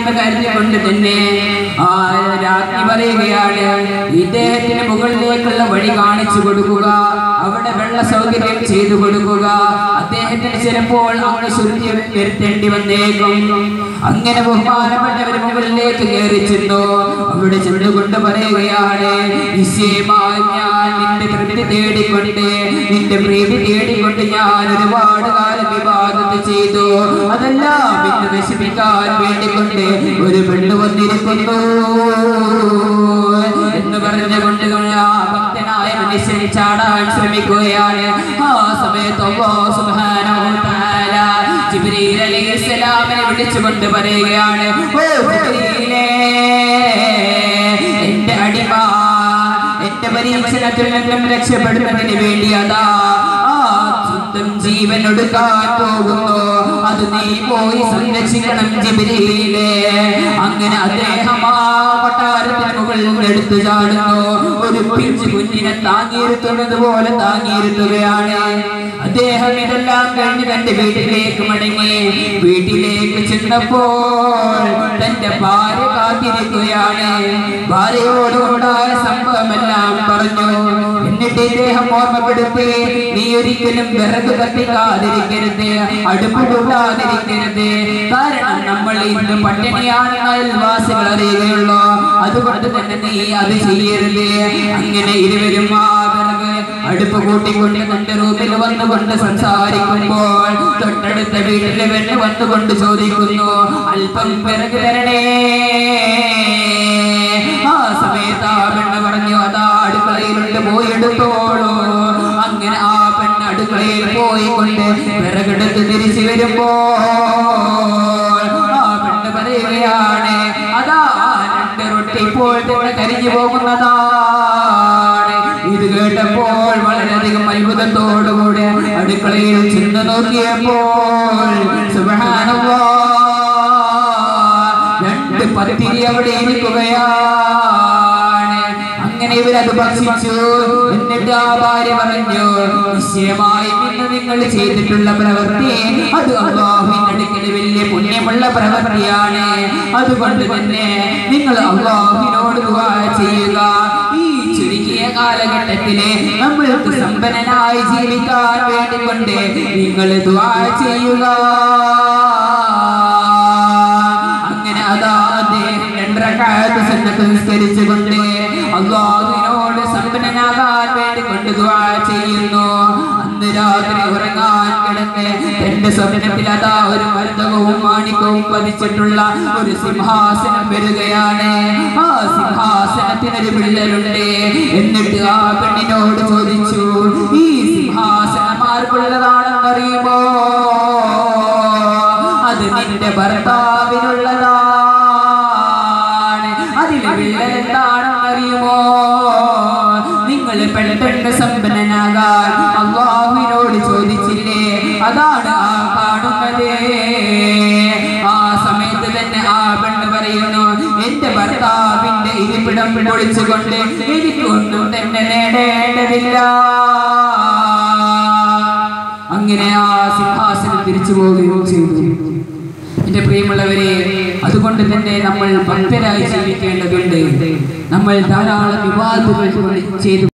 എന്ന് കരുതിക്കൊണ്ട് തന്നെ ആ രാജ്ഞി പറയുകയാണ് ഇദ്ദേഹത്തിന് മുകളിലേക്കുള്ള വഴി കാണിച്ചു കൊടുക്കുക അവിടെ വെള്ള സൗകര്യം ചെയ്തു കൊടുക്കുക അദ്ദേഹത്തിന് ചിലപ്പോൾ അവിടെ ശുദ്ധി വരുത്തേണ്ടി വന്നേക്കും അങ്ങനെ ബഹുമാനപ്പെട്ടവർ മുകളിലേക്ക് കയറി ചെന്നു അവിടെ ചെന്നുകൊണ്ട് പറയുകയാണ് നിശ്ചയമായി ഞാൻ നിന്റെ തൃപ്തി തേടിക്കൊണ്ട് നിന്റെ പ്രീതി തേടിക്കൊണ്ട് ഞാൻ ഒരുപാട് കാലം വിവാദത്ത് ചെയ്തു അതെല്ലാം ഇന്ന് നശിപ്പിക്കാൻ വേണ്ടിക്കൊണ്ട് ഒരു പെണ്ണ് വന്നിരിക്കുന്നു എന്ന് പറഞ്ഞുകൊണ്ട് ആ ഭക്തനായ മനുഷ്യൻ ചാടാൻ ശ്രമിക്കുകയാണ് ആ സമയത്ത് അല്ലാഹു സുബ്ഹാനഹു വ തആല ജിബ്രീൽ അലൈഹിസ്സലാമിനെ വിളിച്ചുകൊണ്ട് പറയുകയാണ് ഓ ജിബ്രീലേ എന്റെ അടിമ എന്റെ പരീക്ഷണത്തിൽ നിന്നും രക്ഷപ്പെടുന്നതിന് വേണ്ടി അതാ ആ സ്വന്തം ജീവൻ എടുക്കാൻ പോകുന്നു അത് നീ പോയി സംരക്ഷിക്കണം ജിബിരിയിലെ അങ്ങനെ അദ്ദേഹം ആ കൊട്ടാരത്തിന് മുകളിൽ നിന്ന് എടുത്തു ചാടുന്നു ഒരു പിഞ്ചു കുഞ്ഞിനെ താങ്ങിയിരുത്തുന്നത് പോലെ താങ്ങിയിരുത്തുകയാണ് അദ്ദേഹം ഇതെല്ലാം കഴിഞ്ഞ് തന്റെ വീട്ടിലേക്ക് മടങ്ങി വീട്ടിലേക്ക് ചെന്നപ്പോൾ തന്റെ ഭാര്യ കാത്തിരിക്കുകയാണ് ഭാര്യയോട് ഉണ്ടായ സംഭവമെല്ലാം പറഞ്ഞു എന്നിട്ട് ഇദ്ദേഹം ഓർമ്മപ്പെടുത്തി നീ ഒരിക്കലും വിറക് കത്തിക്കാതിരിക്കരുത് അടുപ്പ് കൂട്ടാതിരിക്കരുത് കാരണം നമ്മൾ ഇന്ന് പട്ടിണിയാണെന്ന് അയൽവാസികൾ അറിയുകയുള്ളൂ അതുകൊണ്ട് തന്നെ നീ അത് ചെയ്യരുത് അങ്ങനെ ഇരുവരും ആ വിറക് അടുപ്പ് കൂട്ടിക്കൊണ്ട് തന്റെ റൂമിൽ വന്നുകൊണ്ട് സംസാരിക്കുമ്പോൾ തൊട്ടടുത്ത വീട്ടിലെ പെണ്ണ് വന്നുകൊണ്ട് ചോദിക്കുന്നു അല്പം വിറക് തരണേ ആ സമയത്ത് ആ പെണ്ണ് പറഞ്ഞു അതാ അടുക്കളയിലുണ്ട് പോയി എടുത്തോളൂ അങ്ങനെ ആ പെണ്ണ് അടുക്കളയിൽ പോയി കൊണ്ട് വിറകെടുത്ത് തിരിച്ചു വരുമ്പോൾ ആ പെണ്ണ് പറയുകയാണ് അതാ രണ്ട് റൊട്ടി ഇപ്പോൾ തന്നെ കരിഞ്ഞു പോകുന്നതാണ് ഇത് കേട്ടപ്പോൾ വളരെയധികം അത്ഭുതത്തോടുകൂടി അടുക്കളയിൽ ചെന്ന് നോക്കിയപ്പോൾ സുബ്ഹാനല്ലാഹ് രണ്ട് പത്തിരി അവിടെ ഇരിക്കുകയാണ് അങ്ങനെ ഇവരത് ഭക്ഷിച്ചു എന്നിട്ട് ആ ഭാര്യ പറഞ്ഞു നിശ്ചയമായും ഇന്ന് നിങ്ങൾ ചെയ്തിട്ടുള്ള പ്രവൃത്തി അത് അള്ളാഹുവിന്റെ അടുക്കൽ വലിയ പുണ്യമുള്ള പ്രവൃത്തിയാണ് അതുകൊണ്ട് തന്നെ നിങ്ങൾ അള്ളാഹുവിനോട് ദുആ ചെയ്യുക ഈ ചുരുക്കിയ കാലഘട്ടത്തില് നമ്മൾക്ക് സമ്പന്നനായി ജീവിക്കാൻ വേണ്ടിക്കൊണ്ട് നിങ്ങൾ ദുആ ചെയ്യുക അങ്ങനെ അതാ അദ്ദേഹം രണ്ടരക്കാലത്ത് സന്നദ്ധ നിസ്കരിച്ചുകൊണ്ട് അള്ളാഹുവിനോട് സമ്പന്നനാകാൻ വേണ്ടി കൊണ്ട് ദുആ ചെയ്യുന്നു അന്ന് രാത്രി ഉറങ്ങാൻ കിടന്ന് തന്റെ സ്വപ്നത്തിൽ അതാ ഒരു മരുതകവും മാണിക്കവും പതിച്ചിട്ടുള്ള ഒരു സിംഹാസനം വരികയാണ് ആ സിംഹാസനത്തിനൊരു വിള്ളലുണ്ട് എന്നിട്ട് ആ പെണ്ണിനോട് ചോദിച്ചു ഈ സിംഹാസനം ആർക്കുള്ളതാണെന്നറിയുമോ അത് നിന്റെ ഭർത്താവിനുള്ളതാണ് അതിൽ വിള്ളൽ എന്താണെന്ന് അറിയുമോ നിങ്ങൾ പെട്ടെന്ന് സമ്പന്നനാകാൻ അള്ളാഹുവിനോട് ചോദിച്ചില്ലേ അതാണ് ആ കാണുന്നത് ആ സമയത്ത് തന്നെ ആ പെണ്ണ് പറയുന്നു എന്റെ ഭർത്താവിന്റെ ഇരിപ്പിടം പൊളിച്ചുകൊണ്ട് എനിക്കൊന്നും തന്നെ നേടേണ്ടതില്ല അങ്ങനെ ആ സിംഹാസനം തിരിച്ചു പോവുകയും ചെയ്തു എന്റെ പ്രിയമുള്ളവരെ അതുകൊണ്ട് തന്നെ നമ്മൾ ഭക്തരായി ജീവിക്കേണ്ടതുണ്ട് നമ്മൾ ധാരാളം വിവാദങ്ങൾ ചെയ്തു